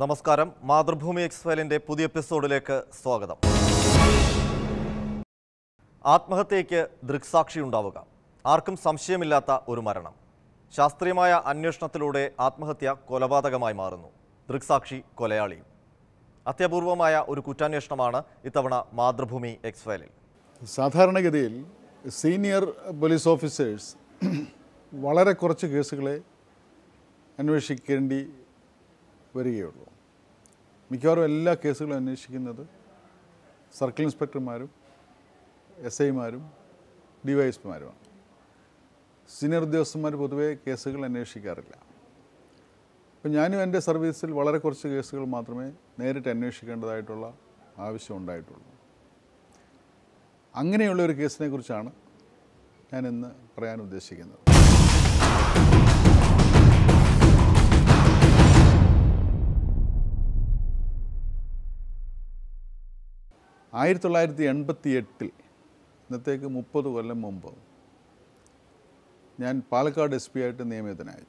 നമസ്കാരം മാതൃഭൂമി എക്സ്ഫയലിന്റെ പുതിയ എപ്പിസോഡിലേക്ക് സ്വാഗതം ആത്മഹത്യയ്ക്ക് ദൃക്സാക്ഷി ഉണ്ടാവുക ആർക്കും സംശയമില്ലാത്ത ഒരു മരണം ശാസ്ത്രീയമായ അന്വേഷണത്തിലൂടെ ആത്മഹത്യ കൊലപാതകമായി മാറുന്നു ദൃക്സാക്ഷി കൊലയാളിയും അത്യപൂർവമായ ഒരു കുറ്റാന്വേഷണമാണ് ഇത്തവണ മാതൃഭൂമി എക്സ്ഫയലിൽ സാധാരണഗതിയിൽ സീനിയർ പോലീസ് ഓഫീസേഴ്സ് വളരെ കുറച്ച് കേസുകളെ അന്വേഷിക്കേണ്ടി വരികയുള്ളൂ മിക്കവാറും എല്ലാ കേസുകളും അന്വേഷിക്കുന്നത് സർക്കിൾ ഇൻസ്പെക്ടർമാരും എസ് ഐമാരും ഡി വൈ എസ് പിമാരുമാണ് സീനിയർ ഉദ്യോഗസ്ഥന്മാർ പൊതുവേ കേസുകൾ അന്വേഷിക്കാറില്ല അപ്പം ഞാനും എൻ്റെ സർവീസിൽ വളരെ കുറച്ച് കേസുകൾ മാത്രമേ നേരിട്ട് അന്വേഷിക്കേണ്ടതായിട്ടുള്ള ആവശ്യം ഉണ്ടായിട്ടുള്ളൂ അങ്ങനെയുള്ള ഒരു കേസിനെ കുറിച്ചാണ് ഞാൻ ഇന്ന് പറയാൻ ഉദ്ദേശിക്കുന്നത് ആയിരത്തി തൊള്ളായിരത്തി എൺപത്തി എട്ടിൽ ഇന്നത്തേക്ക് മുപ്പത് കൊല്ലം മുമ്പ് ഞാൻ പാലക്കാട് എസ് പി ആയിട്ട് നിയമിതനായി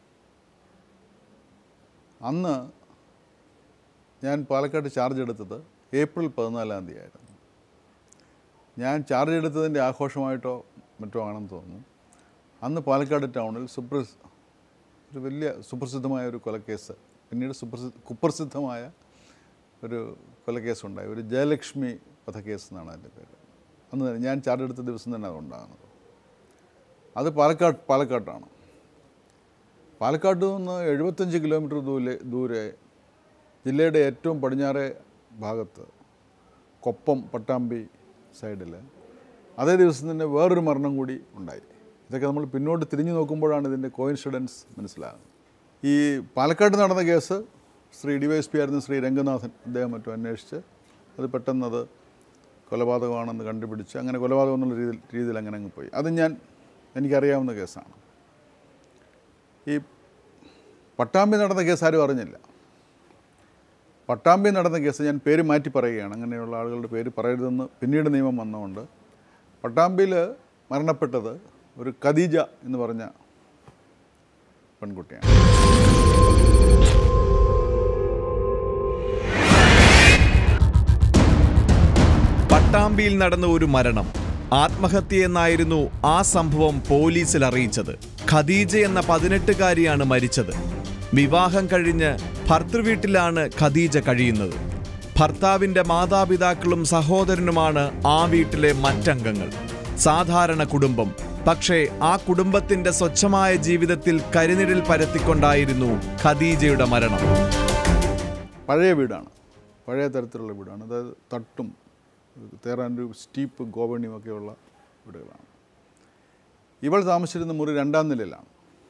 അന്ന് ഞാൻ പാലക്കാട് ചാർജ് എടുത്തത് ഏപ്രിൽ പതിനാലാം തീയതി ആയിരുന്നു ഞാൻ ചാർജ് എടുത്തതിൻ്റെ ആഘോഷമായിട്ടോ മറ്റോ ആണെന്ന് തോന്നുന്നു അന്ന് പാലക്കാട് ടൗണിൽ സുപ്രസ് ഒരു വലിയ സുപ്രസിദ്ധമായ ഒരു കൊലക്കേസ് പിന്നീട് സുപ്രസി കുപ്രസിദ്ധമായ ഒരു കൊലക്കേസ് ഉണ്ടായി ഒരു ജയലക്ഷ്മി വധക്കേസ് എന്നാണ് അതിൻ്റെ പേര് അന്ന് തന്നെ ഞാൻ ചാർജ് എടുത്ത ദിവസം തന്നെ അത് ഉണ്ടാകുന്നത് അത് പാലക്കാട് പാലക്കാട്ടാണ് പാലക്കാട് നിന്ന് എഴുപത്തഞ്ച് കിലോമീറ്റർ ദൂരെ ദൂരെ ജില്ലയുടെ ഏറ്റവും പടിഞ്ഞാറേ ഭാഗത്ത് കൊപ്പം പട്ടാമ്പി സൈഡിൽ അതേ ദിവസം തന്നെ വേറൊരു മരണം കൂടി ഉണ്ടായി ഇതൊക്കെ നമ്മൾ പിന്നോട്ട് തിരിഞ്ഞു നോക്കുമ്പോഴാണ് ഇതിൻ്റെ കോയിൻസിഡൻസ് മനസ്സിലാകുന്നത് ഈ പാലക്കാട് നടന്ന case Shri D Y S P ആയിരുന്ന ശ്രീ രംഗനാഥൻ അദ്ദേഹം മറ്റും അന്വേഷിച്ച് അത് പെട്ടെന്ന് അത് കൊലപാതകമാണെന്ന് കണ്ടുപിടിച്ച് അങ്ങനെ കൊലപാതകം എന്നുള്ള രീതിയിൽ രീതിയിൽ അങ്ങനെ അങ്ങ് പോയി അത് ഞാൻ എനിക്കറിയാവുന്ന കേസാണ് ഈ പട്ടാമ്പി നടന്ന കേസ് ആരും അറിഞ്ഞില്ല പട്ടാമ്പി നടന്ന കേസ് ഞാൻ പേര് മാറ്റി പറയുകയാണ് അങ്ങനെയുള്ള ആളുകളുടെ പേര് പറയരുതെന്ന് പിന്നീട് നിയമം വന്നതുകൊണ്ട് പട്ടാമ്പിയിൽ മരണപ്പെട്ടത് ഒരു ഖദീജ എന്ന് പറഞ്ഞ പെൺകുട്ടിയാണ് പട്ടാമ്പിയിൽ നടന്ന ഒരു മരണം ആത്മഹത്യയെന്നായിരുന്നു ആ സംഭവം പോലീസിൽ അറിയിച്ചത് ഖദീജ എന്ന പതിനെട്ടുകാരിയാണ് മരിച്ചത് വിവാഹം കഴിഞ്ഞ് ഭർത്തൃവീട്ടിലാണ് ഖദീജ കഴിയുന്നത് ഭർത്താവിന്റെ മാതാപിതാക്കളും സഹോദരനുമാണ് ആ വീട്ടിലെ മറ്റംഗങ്ങൾ സാധാരണ കുടുംബം പക്ഷേ ആ കുടുംബത്തിന്റെ സ്വച്ഛമായ ജീവിതത്തിൽ കരിനിഴൽ പരത്തിക്കൊണ്ടായിരുന്നു ഖദീജയുടെ മരണം പഴയ വീടാണ് പഴയ തരത്തിലുള്ള വീടാണ് അതായത് തട്ടും തേറാൻ ഒരു സ്റ്റീപ്പ് ഗോവണിയും ഒക്കെയുള്ള വീടുകളാണ് ഇവൾ താമസിച്ചിരുന്ന മുറി രണ്ടാം നിലയിലാണ്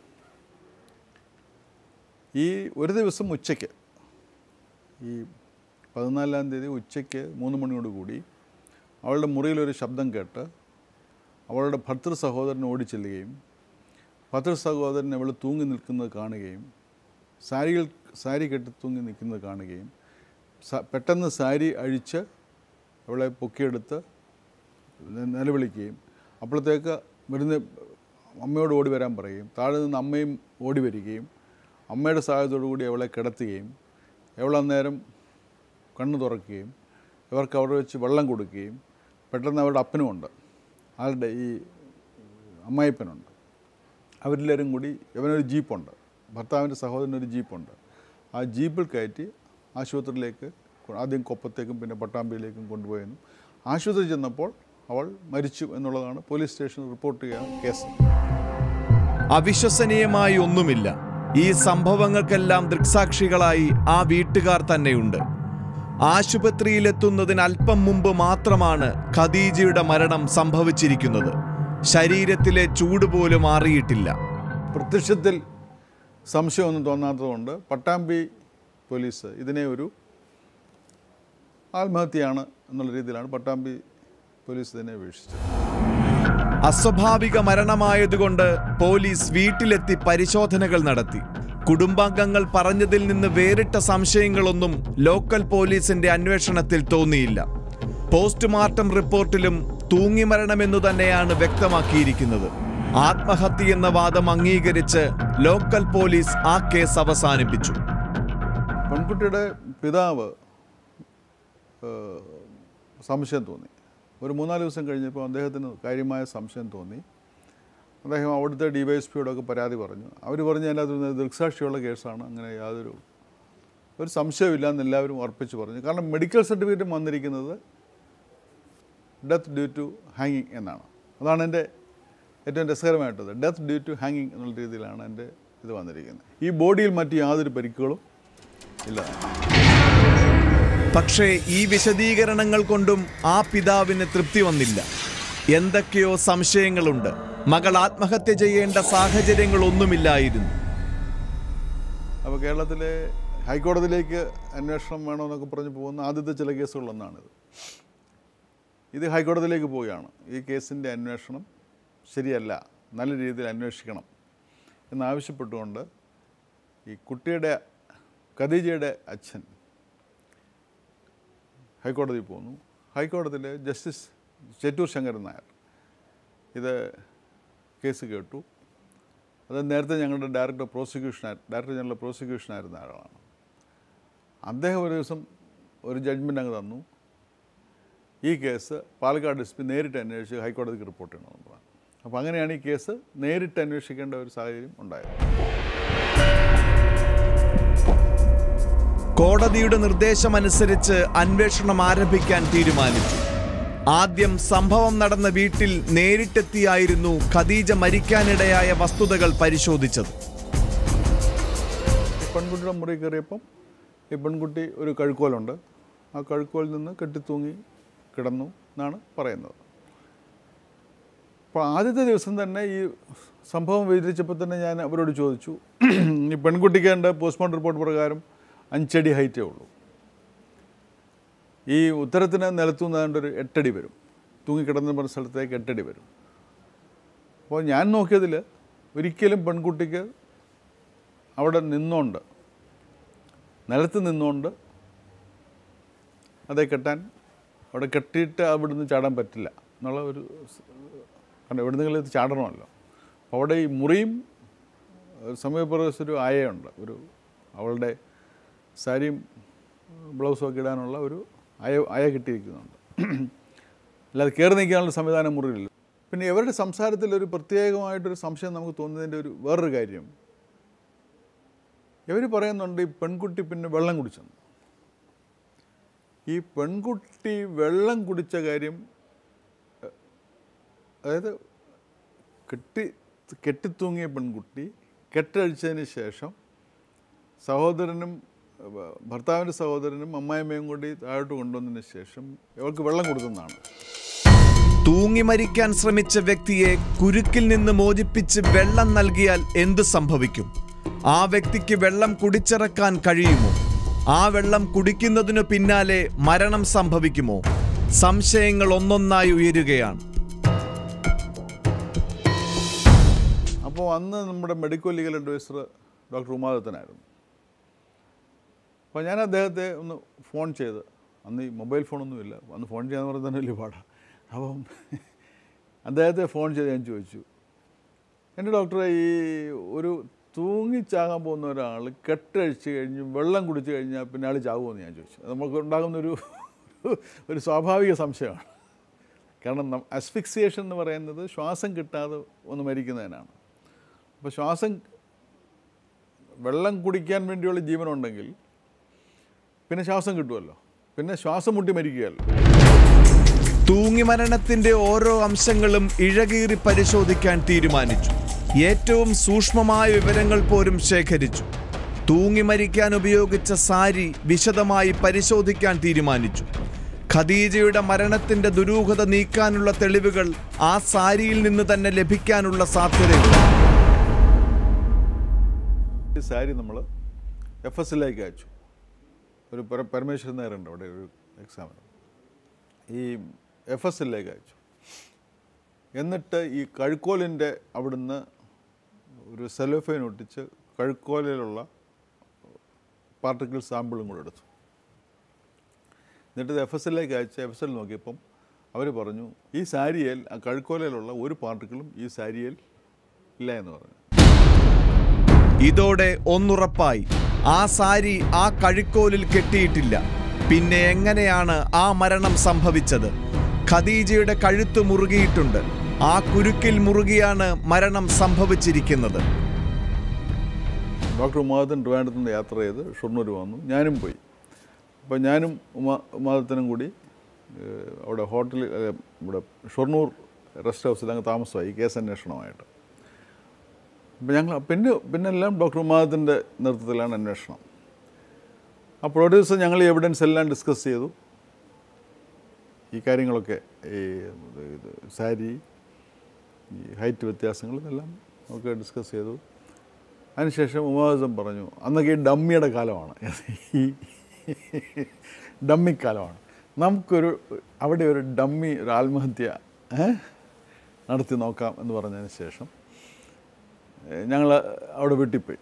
ഈ ഒരു ദിവസം ഉച്ചയ്ക്ക് ഈ പതിനാലാം തീയതി ഉച്ചയ്ക്ക് മൂന്ന് മണിയോട് കൂടി അവളുടെ മുറിയിലൊരു ശബ്ദം കേട്ട് അവളുടെ ഭർത്തൃ സഹോദരൻ ഓടിച്ചെല്ലുകയും ഭർത്തൃ സഹോദരൻ അവൾ തൂങ്ങി നിൽക്കുന്നത് കാണുകയും സാരികൾ സാരി കെട്ടി തൂങ്ങി നിൽക്കുന്നത് കാണുകയും സ- പെട്ടെന്ന് സാരി അഴിച്ച് അവളെ പൊക്കിയെടുത്ത് ന- നിലവിളിക്കുകയും അപ്പോഴത്തേക്ക് വരുന്ന അമ്മയോട് ഓടി വരാൻ പറയുകയും താഴെ നിന്ന് അമ്മയും ഓടി വരികയും അമ്മയുടെ സഹായത്തോടു കൂടി അവളെ കിടത്തുകയും അവൾ അന്നേരം കണ്ണു തുറക്കുകയും ഇവർക്ക് അവിടെ വെച്ച് വെള്ളം കൊടുക്കുകയും പെട്ടെന്ന് അവരുടെ അപ്പനുമുണ്ട് ആളുടെ ഈ അമ്മായിപ്പനുണ്ട് അവരെല്ലാവരും കൂടി ഇവനൊരു ജീപ്പുണ്ട് ഭർത്താവിൻ്റെ സഹോദരനൊരു ജീപ്പുണ്ട് ആ ജീപ്പിൽ കയറ്റി ആശുപത്രിയിലേക്ക് കൊ- ആദ്യം കൊപ്പത്തേക്കും പിന്നെ പട്ടാമ്പിയിലേക്കും കൊണ്ടുപോയെന്നും ആശുപത്രി ചെന്നപ്പോൾ അവൾ മരിച്ചു എന്നുള്ളതാണ് പോലീസ് സ്റ്റേഷനിൽ റിപ്പോർട്ട് ചെയ്യാൻ കേസ് അവിശ്വസനീയമായി ഒന്നുമില്ല ഈ സംഭവങ്ങൾക്കെല്ലാം ദൃക്സാക്ഷികളായി ആ വീട്ടുകാർ തന്നെയുണ്ട് ആശുപത്രിയിലെത്തുന്നതിന് അല്പം മുമ്പ് മാത്രമാണ് ഖദീജയുടെ മരണം സംഭവിച്ചിരിക്കുന്നത് ശരീരത്തിലെ ചൂട് പോലും മാറിയിട്ടില്ല പ്രത്യക്ഷത്തിൽ സംശയമൊന്നും തോന്നാത്തതുകൊണ്ട് പട്ടാമ്പി പോലീസ് ഇതിനെ ഒരു ആത്മഹത്യയാണ് എന്നുള്ള രീതിയിലാണ് പട്ടാമ്പി പോലീസ് ഇതിനെ വീക്ഷിച്ചത് അസ്വാഭാവിക മരണമായതുകൊണ്ട് പോലീസ് വീട്ടിലെത്തി പരിശോധനകൾ നടത്തി കുടുംബാംഗങ്ങൾ പറഞ്ഞതിൽ നിന്ന് വേറിട്ട സംശയങ്ങളൊന്നും ലോക്കൽ പോലീസിന്റെ അന്വേഷണത്തിൽ തോന്നിയില്ല പോസ്റ്റ്മോർട്ടം റിപ്പോർട്ടിലും തൂങ്ങിമരണമെന്നു തന്നെയാണ് വ്യക്തമാക്കിയിരിക്കുന്നത് ആത്മഹത്യ എന്ന വാദം അംഗീകരിച്ച് ലോക്കൽ പോലീസ് ആ കേസ് അവസാനിപ്പിച്ചു പെൺകുട്ടിയുടെ പിതാവ് ഏഹ്, സംശയം തോന്നി ഒരു മൂന്നാല് ദിവസം കഴിഞ്ഞപ്പോൾ അദ്ദേഹത്തിന് കാര്യമായ സംശയം തോന്നി അദ്ദേഹം അവിടുത്തെ ഡി വൈ എസ് പിയോടൊക്കെ പരാതി പറഞ്ഞു അവർ പറഞ്ഞു അതിനകത്ത് ദൃക്സാക്ഷിയുള്ള കേസാണ് അങ്ങനെ യാതൊരു ഒരു സംശയമില്ല എന്ന് എല്ലാവരും ഉറപ്പിച്ച് പറഞ്ഞു കാരണം മെഡിക്കൽ സർട്ടിഫിക്കറ്റ് വന്നിരിക്കുന്നത് ഡെത്ത് ഡ്യൂ ടു ഹാങ്ങിങ് എന്നാണ് അതാണ് എൻ്റെ ഏറ്റവും രസകരമായിട്ടത് ഡെത്ത് ഡ്യൂ ടു ഹാങ്ങിങ് എന്നുള്ള രീതിയിലാണ് എൻ്റെ ഇത് വന്നിരിക്കുന്നത് ഈ ബോഡിയിൽ മറ്റ് യാതൊരു പരിക്കുകളും ഇല്ല പക്ഷേ ഈ വിശദീകരണങ്ങൾ കൊണ്ടും ആ പിതാവിന് തൃപ്തി വന്നില്ല എന്തൊക്കെയോ സംശയങ്ങളുണ്ട് മകൾ ആത്മഹത്യ ചെയ്യേണ്ട സാഹചര്യങ്ങളൊന്നുമില്ലായിരുന്നു അപ്പോൾ കേരളത്തിലെ ഹൈക്കോടതിയിലേക്ക് അന്വേഷണം വേണമെന്നൊക്കെ പറഞ്ഞ് പോകുന്ന ആദ്യത്തെ ചില കേസുകളിലൊന്നാണിത് ഇത് ഹൈക്കോടതിയിലേക്ക് പോവുകയാണ് ഈ കേസിൻ്റെ അന്വേഷണം ശരിയല്ല നല്ല രീതിയിൽ അന്വേഷിക്കണം എന്നാവശ്യപ്പെട്ടുകൊണ്ട് ഈ കുട്ടിയുടെ ഖദീജയുടെ അച്ഛൻ ഹൈക്കോടതിയിൽ പോന്നു ഹൈക്കോടതിയിലെ ജസ്റ്റിസ് ചെറ്റൂർ ശങ്കരൻ നായർ ഇത് കേസ് കേട്ടു അത് നേരത്തെ ഞങ്ങളുടെ director prosecution director general prosecution ആയിരുന്ന ആളാണ് അദ്ദേഹം ഒരു ദിവസം ഒരു ജഡ്ജ്മെൻ്റ് അങ്ങ് തന്നു ഈ കേസ് പാലക്കാട് എസ് പി നേരിട്ട് അന്വേഷിച്ച് ഹൈക്കോടതിക്ക് റിപ്പോർട്ട് ചെയ്യണമെന്ന് പറഞ്ഞു അപ്പോൾ അങ്ങനെയാണ് ഈ കേസ് നേരിട്ട് അന്വേഷിക്കേണ്ട ഒരു സാഹചര്യം ഉണ്ടായത് കോടതിയുടെ നിർദ്ദേശമനുസരിച്ച് അന്വേഷണം ആരംഭിക്കാൻ തീരുമാനിച്ചു ആദ്യം സംഭവം നടന്ന വീട്ടിൽ നേരിട്ടെത്തിയായിരുന്നു ഖദീജ മരിക്കാനിടയായ വസ്തുതകൾ പരിശോധിച്ചത് ഈ പെൺകുട്ടിയുടെ മുറി കയറിയപ്പം ഈ പെൺകുട്ടി ഒരു കഴുക്കോലുണ്ട് ആ കഴുക്കോലിൽ നിന്ന് കെട്ടിത്തൂങ്ങി കിടന്നു എന്നാണ് പറയുന്നത് അപ്പോൾ ആദ്യത്തെ ദിവസം തന്നെ ഈ സംഭവം വിവരിച്ചപ്പോൾ തന്നെ ഞാൻ അവരോട് ചോദിച്ചു ഈ പെൺകുട്ടിക്ക് എൻ്റെ പോസ്റ്റ്മോർട്ടം റിപ്പോർട്ട് പ്രകാരം അഞ്ചടി ഹൈറ്റേ ഉള്ളൂ ഈ ഉത്തരത്തിന് നിലത്തുനിന്ന് ഒരു എട്ടടി വരും തൂങ്ങിക്കിടന്ന പറഞ്ഞ സ്ഥലത്തേക്ക് എട്ടടി വരും അപ്പോൾ ഞാൻ നോക്കിയതിൽ ഒരിക്കലും പെൺകുട്ടിക്ക് അവിടെ നിന്നുകൊണ്ട് നിലത്ത് നിന്നുകൊണ്ട് അതേ കെട്ടാൻ അവിടെ കെട്ടിയിട്ട് അവിടുന്ന് ചാടാൻ പറ്റില്ല എന്നുള്ള ഒരു സ്- കാരണം എവിടെ നിന്നെങ്കിലും ഇത് ചാടണമല്ലോ അപ്പോൾ അവിടെ ഈ മുറിയും ഒരു സമയപ്രദേശം ഒരു ആയയുണ്ട് ഒരു അവളുടെ സാരിയും ബ്ലൗസും ഒക്കെ ഇടാനുള്ള ഒരു അയ അയ കിട്ടിയിരിക്കുന്നുണ്ട് അല്ലാതെ കയറി നിൽക്കാനുള്ള സംവിധാനം മുറിയില്ല പിന്നെ ഇവരുടെ സംസാരത്തിൽ ഒരു പ്രത്യേകമായിട്ടൊരു സംശയം നമുക്ക് തോന്നുന്നതിൻ്റെ ഒരു വേറൊരു കാര്യം ഇവർ പറയുന്നുണ്ട് ഈ പെൺകുട്ടി പിന്നെ വെള്ളം കുടിച്ചെന്ന് ഈ പെൺകുട്ടി വെള്ളം കുടിച്ച കാര്യം എ, അതായത് കെട്ടി കെട്ടിത്തൂങ്ങിയ പെൺകുട്ടി കെട്ടഴിച്ചതിന് ശേഷം സഹോദരനും എ, ഭർത്താവിൻ്റെ സഹോദരനും അമ്മായിമ്മയും കൂടി താഴോട്ട് കൊണ്ടുവന്നതിന് ശേഷം ഇവൾക്ക് വെള്ളം കൊടുക്കുന്നതാണ് തൂങ്ങി മരിക്കാൻ ശ്രമിച്ച വ്യക്തിയെ കുരുക്കിൽ നിന്ന് മോചിപ്പിച്ച് വെള്ളം നൽകിയാൽ എന്ത് സംഭവിക്കും ആ വ്യക്തിക്ക് വെള്ളം കുടിച്ചിറക്കാൻ കഴിയുമോ ആ വെള്ളം കുടിക്കുന്നതിനു പിന്നാലെ മരണം സംഭവിക്കുമോ സംശയങ്ങൾ ഒന്നൊന്നായി ഉയരുകയാണ് അപ്പോൾ അന്ന് നമ്മുടെ മെഡിക്കൽ ലീഗൽ അഡ്വൈസർ ഡോക്ടർ ഉമാദത്തനായിരുന്നു അപ്പോൾ ഞാൻ അദ്ദേഹത്തെ ഒന്ന് ഫോൺ ചെയ്ത് അന്ന് ഈ മൊബൈൽ ഫോണൊന്നുമില്ല അന്ന് ഫോൺ ചെയ്യാന്ന് പറഞ്ഞാൽ തന്നെ വലിയ പാടാണ് അപ്പം അദ്ദേഹത്തെ ഫോൺ ചെയ്ത് ഞാൻ ചോദിച്ചു എൻ്റെ ഡോക്ടറെ ഈ ഒരു തൂങ്ങിച്ചാകാൻ പോകുന്ന ഒരാൾ കെട്ടഴിച്ച് കഴിഞ്ഞ് വെള്ളം കുടിച്ച് കഴിഞ്ഞാൽ പിന്നെ ആൾ ചാകുമെന്ന് ഞാൻ ചോദിച്ചു അത് നമുക്ക് ഉണ്ടാകുന്നൊരു ഒരു സ്വാഭാവിക സംശയമാണ് കാരണം അസ്ഫിക്സിയേഷൻ എന്ന് പറയുന്നത് ശ്വാസം കിട്ടാതെ ഒന്ന് മരിക്കുന്നതിനാണ് അപ്പോൾ ശ്വാസം വെള്ളം കുടിക്കാൻ വേണ്ടിയുള്ള ജീവനുണ്ടെങ്കിൽ പിന്നെ ശ്വാസം കിട്ടുമല്ലോ പിന്നെ ശ്വാസം മുട്ടി മരിക്കുകയല്ലോ തൂങ്ങി മരണത്തിന്റെ ഓരോ അംശങ്ങളും ഇഴകീറി പരിശോധിക്കാൻ തീരുമാനിച്ചു ഏറ്റവും സൂക്ഷ്മമായ വിവരങ്ങൾ പോലും ശേഖരിച്ചു തൂങ്ങി മരിക്കാൻ ഉപയോഗിച്ച സാരി വിശദമായി പരിശോധിക്കാൻ തീരുമാനിച്ചു ഖദീജയുടെ മരണത്തിന്റെ ദുരൂഹത നീക്കാനുള്ള തെളിവുകൾ ആ സാരിയിൽ നിന്ന് തന്നെ ലഭിക്കാനുള്ള സാധ്യതയുണ്ട് ഈ സാരി നമ്മൾ എഫ് എസിലേക്ക് അയച്ചു ഒരു പര- പരമേശ്വരൻ നേരുണ്ട് അവിടെ ഒരു എക്സാമിന് ഈ എഫ് എസിലേക്ക് അയച്ചു എന്നിട്ട് ഈ കഴുക്കോലിൻ്റെ അവിടുന്ന് ഒരു സെലോഫൈൻ ഒട്ടിച്ച് കഴുക്കോലിലുള്ള പാർട്ടിക്കിൾ സാമ്പിളും കൂടെ എടുത്തു എന്നിട്ട് ഇത് എഫ് എസിലേക്ക് അയച്ച് എഫ് എസിൽ നോക്കിയപ്പം അവർ പറഞ്ഞു ഈ സാരിയിൽ ആ കഴുക്കോലയിലുള്ള ഒരു പാർട്ടിക്കിളും ഈ സാരിയിൽ ഇല്ല എന്ന് പറഞ്ഞു ഇതോടെ ഒന്നുറപ്പായി ആ സാരി ആ കഴുക്കോലിൽ കെട്ടിയിട്ടില്ല പിന്നെ എങ്ങനെയാണ് ആ മരണം സംഭവിച്ചത് ഖദീജയുടെ കഴുത്ത് മുറുകിയിട്ടുണ്ട് ആ കുരുക്കിൽ മുറുകിയാണ് മരണം സംഭവിച്ചിരിക്കുന്നത് ഡോക്ടർ ഉമാദത്തൻ ട്രിവാൻഡ്രത്ത് നിന്ന് യാത്ര ചെയ്ത് ഷൊർണൂർ വന്നു ഞാനും പോയി അപ്പോൾ ഞാനും ഉമാ ഉമാദത്തനും കൂടി ഏഹ്, അവിടെ ഹോട്ടലിൽ ഏഹ്, ഇവിടെ ഷൊർണൂർ റെസ്റ്റ് ഹൗസിൽ അങ്ങ് താമസമായി കേസ് അന്വേഷണമായിട്ട് അപ്പോൾ ഞങ്ങൾ പിന്നെ പിന്നെ എല്ലാം ഡോക്ടർ ഉമാദത്തിൻ്റെ നേതൃത്വത്തിലാണ് അന്വേഷണം അപ്പോൾ ഒരു ദിവസം ഞങ്ങൾ ഈ എവിഡൻസ് എല്ലാം ഡിസ്കസ് ചെയ്തു ഈ കാര്യങ്ങളൊക്കെ ഈ ഇത് സാരി ഈ ഹൈറ്റ് വ്യത്യാസങ്ങൾ ഇതെല്ലാം ഒക്കെ ഡിസ്കസ് ചെയ്തു അതിനുശേഷം ഉമാസം പറഞ്ഞു അന്നൊക്കെ ഈ ഡമ്മിയുടെ കാലമാണ് ഈ ഡമ്മി കാലമാണ് നമുക്കൊരു അവിടെ ഒരു ഡമ്മി ഒരു ആത്മഹത്യ ഏ, നടത്തി നോക്കാം എന്ന് പറഞ്ഞതിന് ശേഷം ഞങ്ങൾ അവിടെ വീട്ടിൽ പോയി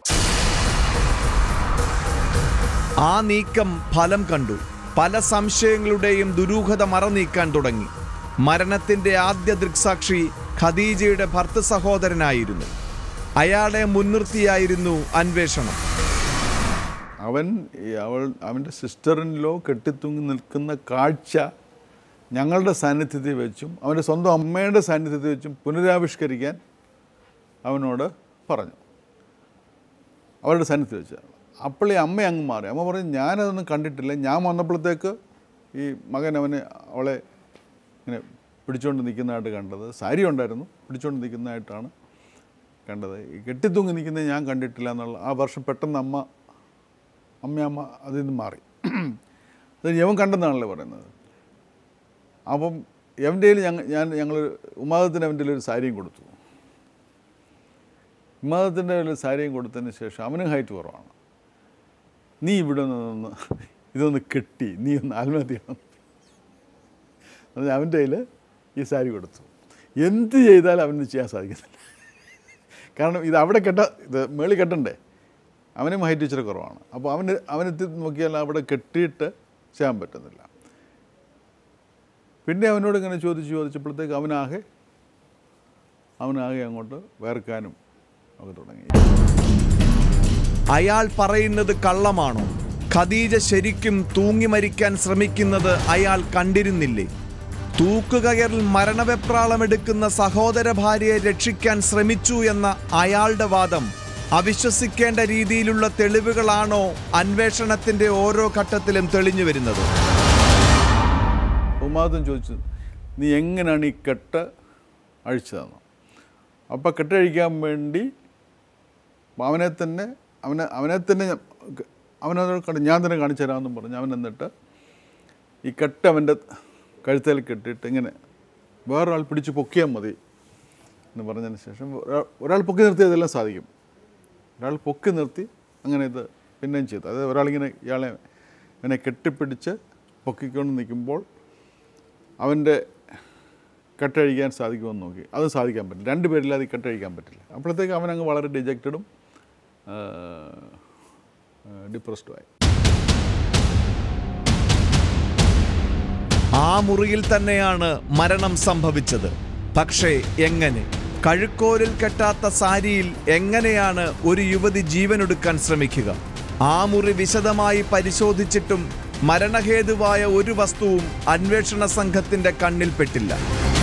ആ നീക്കം ഫലം കണ്ടു പല സംശയങ്ങളുടെയും ദുരൂഹത മറനീക്കാൻ തുടങ്ങി മരണത്തിന്റെ ആദ്യ ദൃക്സാക്ഷി ഖദീജയുടെ ഭർത്തൃ സഹോദരനായിരുന്നു അയാളെ മുൻനിർത്തിയായിരുന്നു അന്വേഷണം അവൻ ഈ അവൾ അവൻ്റെ സിസ്റ്ററിനിലോ കെട്ടിത്തൂങ്ങി നിൽക്കുന്ന കാഴ്ച ഞങ്ങളുടെ സാന്നിധ്യത്തിൽ വെച്ചും അവൻ്റെ സ്വന്തം അമ്മയുടെ സാന്നിധ്യത്തിൽ വെച്ചും പുനരാവിഷ്കരിക്കാൻ അവനോട് പറഞ്ഞു അവരുടെ സാന്നിധ്യത്തിൽ വെച്ചാണ് അപ്പോൾ ഈ അമ്മ അങ്ങ് മാറി അമ്മ പറഞ്ഞു ഞാനതൊന്നും കണ്ടിട്ടില്ല ഞാൻ വന്നപ്പോഴത്തേക്ക് ഈ മകൻ അവനെ അവളെ ഇങ്ങനെ പിടിച്ചുകൊണ്ട് നിൽക്കുന്നതായിട്ട് കണ്ടത് സാരി ഉണ്ടായിരുന്നു പിടിച്ചുകൊണ്ട് നിൽക്കുന്നതായിട്ടാണ് കണ്ടത് ഈ കെട്ടിത്തൂങ്ങി നിൽക്കുന്നത് ഞാൻ കണ്ടിട്ടില്ല എന്നുള്ള ആ വർഷം പെട്ടെന്ന് അമ്മ അമ്മയമ്മ അതിൽ നിന്ന് മാറി അത് യവൻ കണ്ടെന്നാണല്ലോ പറയുന്നത് അപ്പം എവൻ്റെ ഞങ്ങൾ ഞാൻ ഞങ്ങൾ ഉമാദത്തിന് അവൻ്റെ ഒരു സാരിയും കൊടുത്തു ഉമാദത്തിൻ്റെ ഒരു സാരിയും കൊടുത്തതിന് ശേഷം അവനും ഹൈറ്റ് കുറവാണ് നീ ഇവിടെ നിന്ന് ഇതൊന്ന് കെട്ടി നീ ഒന്ന് ആത്മഹത്യ ചെയ്യണം അത് അവൻ്റെ കയ്യിൽ ഈ സാരി കൊടുത്തു എന്ത് ചെയ്താലും അവന് ചെയ്യാൻ സാധിക്കുന്നില്ല കാരണം ഇത് അവിടെ കെട്ട ഇത് മേളിൽ കെട്ടണ്ടേ അവനും ഹൈറ്റ് ഇച്ചിരി കുറവാണ് അപ്പോൾ അവന് അവനെത്തി നോക്കിയാൽ അവിടെ കെട്ടിയിട്ട് ചെയ്യാൻ പറ്റുന്നില്ല പിന്നെ അവനോട് ഇങ്ങനെ ചോദിച്ച് ചോദിച്ചപ്പോഴത്തേക്ക് അവനാകെ അവനാകെ അങ്ങോട്ട് വേർക്കാനും ഒക്കെ തുടങ്ങി അയാൾ പറയുന്നത് കള്ളമാണോ ഖദീജ ശരിക്കും തൂങ്ങി മരിക്കാൻ ശ്രമിക്കുന്നത് അയാൾ കണ്ടിരുന്നില്ലേ തൂക്കുകയറിൽ മരണവെപ്രാളമെടുക്കുന്ന സഹോദര ഭാര്യയെ രക്ഷിക്കാൻ ശ്രമിച്ചു എന്ന അയാളുടെ വാദം അവിശ്വസിക്കേണ്ട രീതിയിലുള്ള തെളിവുകളാണോ അന്വേഷണത്തിന്റെ ഓരോ ഘട്ടത്തിലും തെളിഞ്ഞു വരുന്നത് ഉമാദം ചോദിച്ചു നീ എങ്ങനെയാണ് ഈ കെട്ട് അഴിച്ചതെന്ന് അപ്പോൾ കെട്ടഴിക്കാൻ വേണ്ടി അവനെ തന്നെ അവനെ അവനെ തന്നെ ഞാൻ- അവനത് കണ്ട് ഞാൻ തന്നെ കാണിച്ചു തരാമെന്നും പറഞ്ഞ് അവൻ എന്നിട്ട് ഈ കെട്ട് അവൻ്റെ കഴുത്തേൽ കെട്ടിയിട്ട് ഇങ്ങനെ വേറൊരാൾ പിടിച്ച് പൊക്കിയാൽ മതി എന്ന് പറഞ്ഞതിന് ശേഷം ഒരാൾ ഒരാൾ പൊക്കി നിർത്തി ഇതെല്ലാം സാധിക്കും ഒരാൾ പൊക്കി നിർത്തി അങ്ങനെ ഇത് പിന്നെയും ചെയ്തു അതായത് ഒരാളിങ്ങനെ ഇയാളെ ഇങ്ങനെ കെട്ടിപ്പിടിച്ച് പൊക്കിക്കൊണ്ട് നിൽക്കുമ്പോൾ അവൻ്റെ കെട്ടഴിക്കാൻ സാധിക്കുമെന്ന് നോക്കി അത് സാധിക്കാൻ പറ്റില്ല രണ്ട് പേരില്ലാതെ ഈ കെട്ടഴിക്കാൻ പറ്റില്ല അപ്പോഴത്തേക്ക് അവൻ അങ്ങ് വളരെ ഡിജക്റ്റഡും ഡിപ്രസ്ഡുമായി ആ മുറിയിൽ തന്നെയാണ് മരണം സംഭവിച്ചത് പക്ഷേ എങ്ങനെ കഴുക്കോലിൽ കെട്ടാത്ത സാരിയിൽ എങ്ങനെയാണ് ഒരു യുവതി ജീവനൊടുക്കാൻ ശ്രമിക്കുക ആ മുറി വിശദമായി പരിശോധിച്ചിട്ടും മരണഹേതുവായ ഒരു വസ്തുവും അന്വേഷണ സംഘത്തിന്റെ കണ്ണിൽപ്പെട്ടില്ല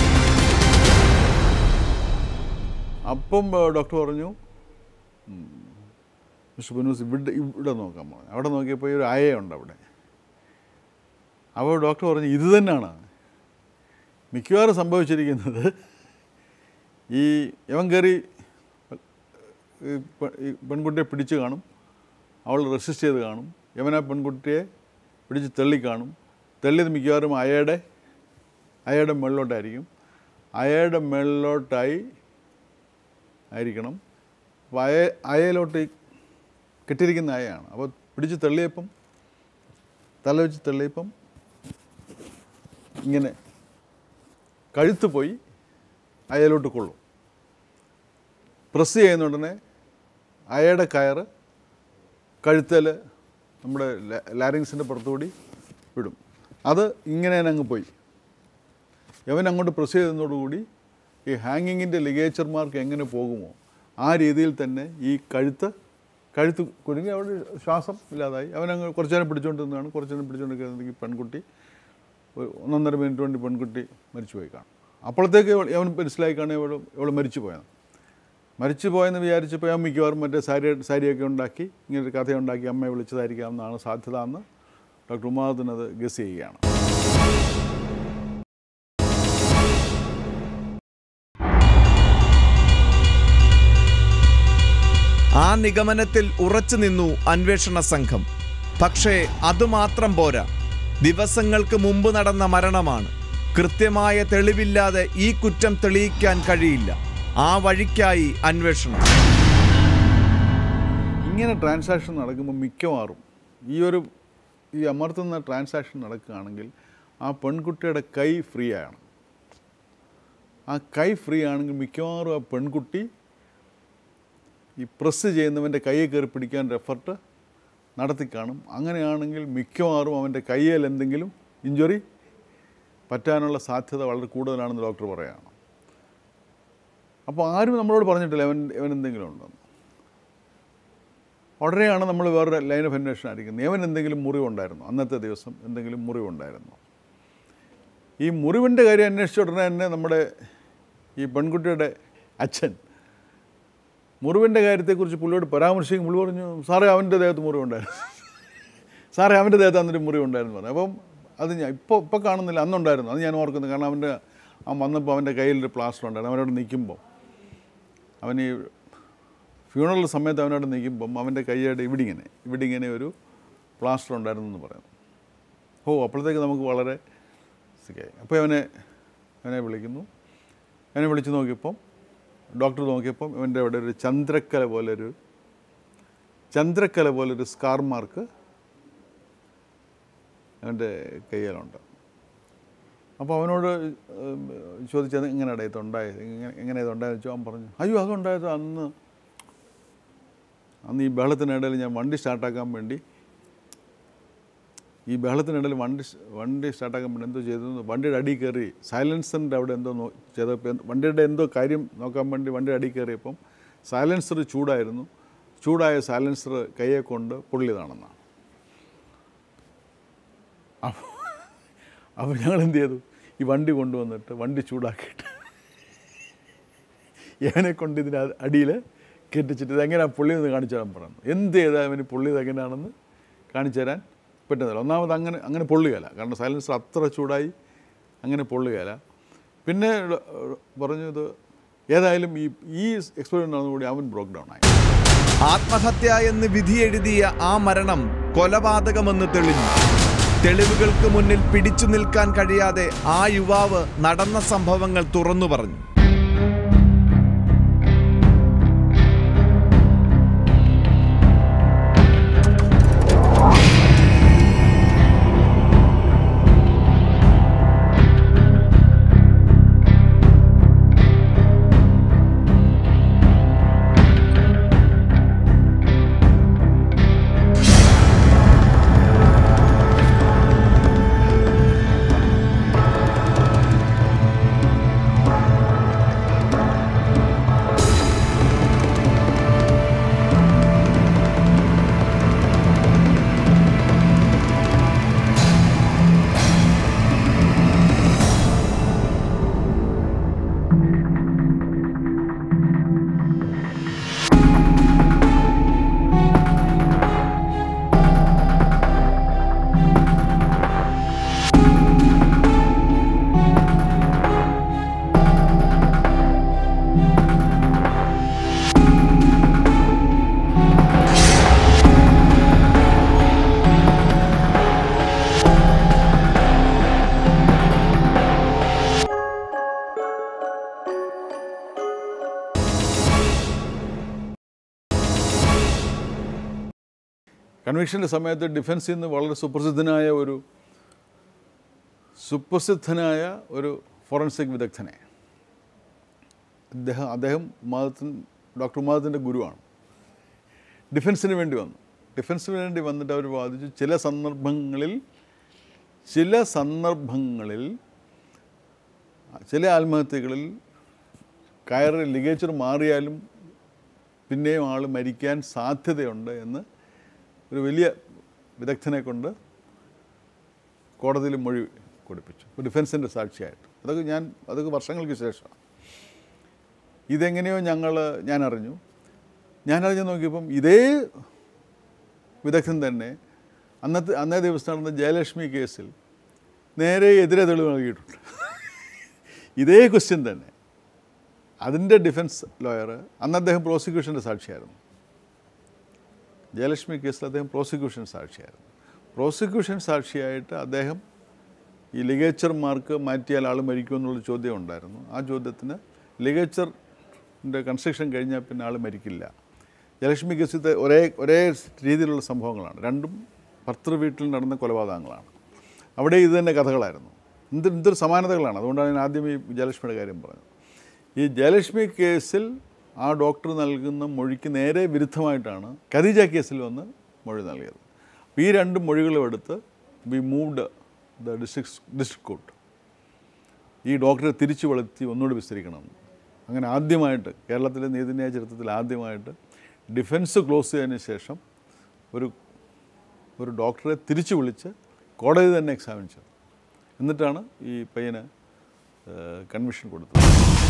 അപ്പം ഡോക്ടർ പറഞ്ഞു ഉം, മിസ്റ്റർ ബനൂസ് ഇവിടെ ഇവിടെ നോക്കാൻ പറഞ്ഞു അവിടെ നോക്കിയപ്പോൾ ഈ ഒരു അയയുണ്ട് അവിടെ അപ്പോൾ ഡോക്ടർ പറഞ്ഞു ഇത് തന്നെയാണ് മിക്കവാറും സംഭവിച്ചിരിക്കുന്നത് ഈ യവൻ കയറി ഈ പെ- ഈ പെൺകുട്ടിയെ പിടിച്ച് കാണും അവൾ റെസിസ്റ്റ് ചെയ്ത് കാണും യവൻ ആ പെൺകുട്ടിയെ പിടിച്ച് തള്ളി കാണും തള്ളിയത് മിക്കവാറും അയയുടെ അയയുടെ മുകളിലോട്ടായിരിക്കും അയയുടെ മുകളിലോട്ടായി ആയിരിക്കണം അപ്പോൾ അയ അയയിലോട്ട് ഈ കെട്ടിയിരിക്കുന്ന അയയാണ് അപ്പോൾ പിടിച്ച് തള്ളിയപ്പം തല വെച്ച് തള്ളിയപ്പം ഇങ്ങനെ കഴുത്ത് പോയി അയയിലോട്ട് കൊള്ളും പ്രസ് ചെയ്യുന്ന ഉടനെ അയയുടെ കയറ് കഴുത്തേൽ നമ്മുടെ ലാരിങ്സിൻ്റെ പുറത്തുകൂടി വിടും അത് ഇങ്ങനെ തന്നെ അങ്ങ് പോയി യവൻ അങ്ങോട്ട് പ്രസ് ചെയ്യുന്നതോടുകൂടി ഈ ഹാങ്ങിങ്ങിൻ്റെ ലിഗേച്ചർ മാർക്ക് എങ്ങനെ പോകുമോ ആ രീതിയിൽ തന്നെ ഈ കഴുത്ത് കഴുത്ത് കുരുങ്ങി അവിടെ ശ്വാസം ഇല്ലാതായി അവനങ്ങ് കുറച്ച് നേരം പിടിച്ചുകൊണ്ട് നിന്നാണ് കുറച്ച് നേരം പിടിച്ചുകൊണ്ടിരിക്കുന്നതെങ്കിൽ പെൺകുട്ടി ഒരു ഒന്നൊന്നര മിനിറ്റ് കൊണ്ട് പെൺകുട്ടി മരിച്ചുപോയി കാണും അപ്പോഴത്തേക്ക് ഇവൾ- അവൻ മനസ്സിലായി കാണും ഇവൾ ഇവൾ മരിച്ചു പോയത് മരിച്ചു പോയെന്ന് വിചാരിച്ചപ്പോൾ ഞാൻ മിക്കവാറും മറ്റേ സാരി സാരിയൊക്കെ ഉണ്ടാക്കി ഇങ്ങനൊരു കഥയുണ്ടാക്കി അമ്മയെ വിളിച്ചതായിരിക്കാം എന്നാണ് സാധ്യത എന്ന് ഡോക്ടർ ഉമാദത്തിന് അത് ഗസ് ചെയ്യുകയാണ് ആ നിഗമനത്തിൽ ഉറച്ചു നിന്നു അന്വേഷണ സംഘം പക്ഷേ അതുമാത്രം പോരാ ദിവസങ്ങൾക്ക് മുമ്പ് നടന്ന മരണമാണ് കൃത്യമായ തെളിവില്ലാതെ ഈ കുറ്റം തെളിയിക്കാൻ കഴിയില്ല ആ വഴിക്കായി അന്വേഷണം ഇങ്ങനെ ട്രാൻസാക്ഷൻ നടക്കുമ്പോൾ മിക്കവാറും ഈ ഒരു ഈ അമർത്തുന്ന ട്രാൻസാക്ഷൻ നടക്കുകയാണെങ്കിൽ ആ പെൺകുട്ടിയുടെ കൈ ഫ്രീ ആണ് ആ കൈ ഫ്രീ ആണെങ്കിൽ മിക്കവാറും ആ പെൺകുട്ടി ഈ പ്രസ് ചെയ്യുന്നവൻ്റെ കയ്യെ കയറി പിടിക്കാൻ എഫർട്ട് നടത്തി കാണും അങ്ങനെയാണെങ്കിൽ മിക്കവാറും അവൻ്റെ കയ്യിൽ എന്തെങ്കിലും ഇഞ്ചുറി പറ്റാനുള്ള സാധ്യത വളരെ കൂടുതലാണെന്ന് ഡോക്ടർ പറയുകയാണ് അപ്പോൾ ആരും നമ്മളോട് പറഞ്ഞിട്ടില്ല അവൻ അവൻ എന്തെങ്കിലും ഉണ്ടെന്ന് ഉടനെയാണ് നമ്മൾ വേറൊരു ലൈൻ ഓഫ് അന്വേഷണം ആയിരിക്കുന്നത് അവൻ എന്തെങ്കിലും മുറിവുണ്ടായിരുന്നു അന്നത്തെ ദിവസം എന്തെങ്കിലും മുറിവുണ്ടായിരുന്നു ഈ മുറിവിൻ്റെ കാര്യം അന്വേഷിച്ച ഉടനെ തന്നെ നമ്മുടെ ഈ പെൺകുട്ടിയുടെ അച്ഛൻ മുറിവിൻ്റെ കാര്യത്തെക്കുറിച്ച് പുള്ളിയോട് പരാമർശിക്കും പുള്ളി പറഞ്ഞു സാറേ അവൻ്റെ ദേഹത്ത് മുറിവുണ്ടായിരുന്നു സാറേ അവൻ്റെ ദേഹത്ത് അന്നൊരു മുറിവുണ്ടായിരുന്നു പറഞ്ഞു അപ്പം അത് ഞാൻ ഇപ്പോൾ ഇപ്പോൾ കാണുന്നില്ല അന്നുണ്ടായിരുന്നു അത് ഞാൻ ഓർക്കുന്നു കാരണം അവൻ്റെ അവൻ വന്നപ്പോൾ അവൻ്റെ കയ്യിലൊരു പ്ലാസ്റ്റർ ഉണ്ടായിരുന്നു അവനോട് നിൽക്കുമ്പോൾ അവൻ ഈ ഫ്യൂണറൽ സമയത്ത് അവനോട് നിൽക്കുമ്പം അവൻ്റെ കൈയുടെ ഇവിടെ ഇങ്ങനെ ഇവിടെ ഇങ്ങനെ ഒരു പ്ലാസ്റ്റർ ഉണ്ടായിരുന്നു എന്ന് പറയുന്നു ഓ അപ്പോഴത്തേക്ക് നമുക്ക് വളരെ സുഖമായി അപ്പോൾ അവനെ അവനെ വിളിക്കുന്നു അവനെ വിളിച്ച് നോക്കിയപ്പം ഡോക്ടർ നോക്കിയപ്പം ഇവൻ്റെ അവിടെ ഒരു ചന്ദ്രക്കല പോലൊരു ചന്ദ്രക്കല പോലൊരു സ്കാർ മാർക്ക് അവൻ്റെ കയ്യിലുണ്ട് അപ്പോൾ അവനോട് ഉം, ചോദിച്ചത് എങ്ങനെയാണ് ഇതുണ്ടായത് എങ്ങനെ എങ്ങനെ ഇതുണ്ടായെന്ന് വെച്ചാൽ അവൻ പറഞ്ഞു അയ്യോ അതുണ്ടായത് അന്ന് അന്ന് ഈ ബഹളത്തിനിടയിൽ ഞാൻ വണ്ടി സ്റ്റാർട്ടാക്കാൻ വേണ്ടി ഈ ബഹളത്തിനിടയിൽ വണ്ടി സ് വണ്ടി സ്റ്റാർട്ടാക്കാൻ വേണ്ടി എന്തോ ചെയ്തു വണ്ടിയുടെ അടി കയറി സൈലൻസറിൻ്റെ അവിടെ എന്തോ നോ ചെയ്തപ്പോൾ എന്ത് വണ്ടിയുടെ എന്തോ കാര്യം നോക്കാൻ വേണ്ടി വണ്ടിയുടെ അടി കയറിയപ്പം സൈലൻസർ ചൂടായിരുന്നു ചൂടായ സൈലൻസർ കയ്യെ കൊണ്ട് പൊള്ളിയതാണെന്നാണ് അപ്പോൾ അപ്പോൾ ഞങ്ങൾ എന്ത് ചെയ്തു ഈ വണ്ടി കൊണ്ടുവന്നിട്ട് വണ്ടി ചൂടാക്കിയിട്ട് ഇവനെ കൊണ്ട് ഇതിന് അടിയിൽ കെട്ടിച്ചിട്ട് ഇതെങ്ങനെയാണ് പൊള്ളിയെന്ന് കാണിച്ചു തരാൻ പറഞ്ഞു എന്ത് ചെയ്താൽ അവന് പൊള്ളിയത് എങ്ങനെയാണെന്ന് കാണിച്ചു തരാൻ പറ്റുന്നില്ല ഒന്നാമത് അങ്ങനെ അങ്ങനെ പൊള്ളുകയില്ല കാരണം സൈലൻസർ അത്ര ചൂടായി അങ്ങനെ പൊള്ളുകയില്ല പിന്നെ ഡ- പറഞ്ഞു ഇത് ഏതായാലും ഈ ഈ എക്സ്പെരിമെൻ്റ് നടന്നുകൂടി അവൻ ബ്രോക്ക് ഡൗൺ ആയി ആത്മഹത്യ എന്ന് വിധിയെഴുതിയ ആ മരണം കൊലപാതകമെന്ന് തെളിഞ്ഞു തെളിവുകൾക്ക് മുന്നിൽ പിടിച്ചു നിൽക്കാൻ കഴിയാതെ ആ യുവാവ് നടന്ന സംഭവങ്ങൾ തുറന്നു പറഞ്ഞു കൺവിക്ഷൻ്റെ സമയത്ത് ഡിഫൻസിൽ നിന്ന് വളരെ സുപ്രസിദ്ധനായ ഒരു സുപ്രസിദ്ധനായ ഒരു ഫോറൻസിക് വിദഗ്ധനെ അദ്ദേഹം അദ്ദേഹം ഉമാദത്തിൻ ഡോക്ടർ ഉമാദത്തിൻ്റെ ഗുരുവാണ് ഡിഫൻസിന് വേണ്ടി വന്നു ഡിഫൻസിന് വേണ്ടി വന്നിട്ട് അവർ വാദിച്ചു ചില സന്ദർഭങ്ങളിൽ ചില സന്ദർഭങ്ങളിൽ ചില ആത്മഹത്യകളിൽ കയറ് ലിഗേച്ചർ മാറിയാലും പിന്നെയും ആൾ മരിക്കാൻ സാധ്യതയുണ്ട് എന്ന് ഒരു വലിയ വിദഗ്ധനെ കൊണ്ട് കോടതിയിൽ മൊഴി കൊടുപ്പിച്ചു ഡിഫൻസിൻ്റെ സാക്ഷിയായിട്ട് അതൊക്കെ ഞാൻ അതൊക്കെ വർഷങ്ങൾക്ക് ശേഷം ഇതെങ്ങനെയോ ഞങ്ങൾ ഞാൻ അറിഞ്ഞു ഞാൻ അറിഞ്ഞു നോക്കിയപ്പം ഇതേ വിദഗ്ധൻ തന്നെ അന്നത്തെ അന്നേ ദിവസം നടന്ന ജയലക്ഷ്മി കേസിൽ നേരെ എതിരെ തെളിവ് നൽകിയിട്ടുണ്ട് ഇതേ ക്വസ്റ്റ്യൻ തന്നെ അതിൻ്റെ ഡിഫൻസ് ലോയർ അന്ന് അദ്ദേഹം പ്രോസിക്യൂഷൻ്റെ സാക്ഷിയായിരുന്നു ജയലക്ഷ്മി കേസിൽ അദ്ദേഹം പ്രോസിക്യൂഷൻ സാക്ഷിയായിരുന്നു പ്രോസിക്യൂഷൻ സാക്ഷിയായിട്ട് അദ്ദേഹം ഈ ലിഗേച്ചർമാർക്ക് മാറ്റിയാൽ ആൾ മരിക്കുമെന്നുള്ള ചോദ്യം ഉണ്ടായിരുന്നു ആ ചോദ്യത്തിന് ലിഗേച്ചറിൻ്റെ കൺസ്ട്രക്ഷൻ കഴിഞ്ഞാൽ പിന്നെ ആൾ മരിക്കില്ല ജയലക്ഷ്മി കേസിൽ ഒരേ ഒരേ രീതിയിലുള്ള സംഭവങ്ങളാണ് രണ്ടും ഭർത്തൃ വീട്ടിൽ നടന്ന കൊലപാതകങ്ങളാണ് അവിടെ ഇത് തന്നെ കഥകളായിരുന്നു എന്ത് എന്തൊരു സമാനതകളാണ് അതുകൊണ്ടാണ് ഞാൻ ആദ്യം ഈ ജയലക്ഷ്മിയുടെ കാര്യം പറഞ്ഞത് ഈ ജയലക്ഷ്മി കേസിൽ ആ ഡോക്ടർ നൽകുന്ന മൊഴിക്ക് നേരെ വിരുദ്ധമായിട്ടാണ് ഖദീജ കേസിൽ വന്ന് മൊഴി നൽകിയത് അപ്പോൾ ഈ രണ്ട് മൊഴികളും എടുത്ത് we moved the district district court ഈ ഡോക്ടറെ തിരിച്ചു വളർത്തി ഒന്നുകൂടി വിസ്തരിക്കണം അങ്ങനെ ആദ്യമായിട്ട് കേരളത്തിലെ നീതിന്യായ ചരിത്രത്തിൽ ആദ്യമായിട്ട് ഡിഫൻസ് ക്ലോസ് ചെയ്തതിന് ശേഷം ഒരു ഒരു ഡോക്ടറെ തിരിച്ചു വിളിച്ച് കോടതി തന്നെ എക്സാമിൻ ചെയ്തു എന്നിട്ടാണ് ഈ പയ്യന് കൺവിഷൻ കൊടുത്തത്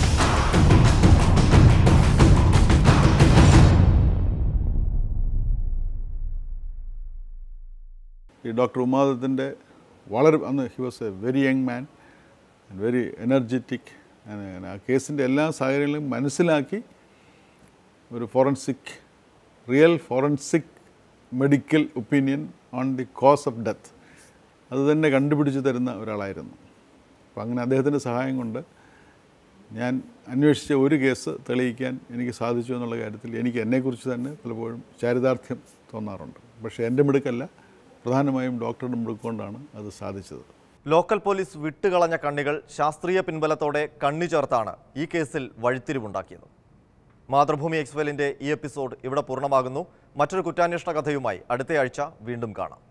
ഈ ഡോക്ടർ ഉമാദത്തിൻ്റെ വളരെ അന്ന് he was a very young man very energetic ആ കേസിൻ്റെ എല്ലാ സാഹചര്യങ്ങളും മനസ്സിലാക്കി ഒരു forensic real forensic medical opinion on the cause of death അത് തന്നെ കണ്ടുപിടിച്ച് തരുന്ന ഒരാളായിരുന്നു അപ്പോൾ അങ്ങനെ അദ്ദേഹത്തിൻ്റെ സഹായം കൊണ്ട് ഞാൻ അന്വേഷിച്ച ഒരു കേസ് തെളിയിക്കാൻ എനിക്ക് സാധിച്ചു എന്നുള്ള കാര്യത്തിൽ എനിക്ക് എന്നെക്കുറിച്ച് തന്നെ പലപ്പോഴും ചാരിതാർത്ഥ്യം തോന്നാറുണ്ട് പക്ഷേ എൻ്റെ മിടുക്കല്ല പ്രധാനമായും ഡോക്ടറുടെ മിടുക്കൊണ്ടാണ് അത് സാധിച്ചത് ലോക്കൽ പോലീസ് വിട്ടുകളഞ്ഞ കണ്ണികൾ ശാസ്ത്രീയ പിൻബലത്തോടെ കണ്ണി ചേർത്താണ് ഈ കേസിൽ വഴിത്തിരിവുണ്ടാക്കിയത് മാതൃഭൂമി എക്സ്വെലിൻ്റെ ഈ എപ്പിസോഡ് ഇവിടെ പൂർണ്ണമാകുന്നു മറ്റൊരു കുറ്റാന്വേഷണ കഥയുമായി അടുത്തയാഴ്ച വീണ്ടും കാണാം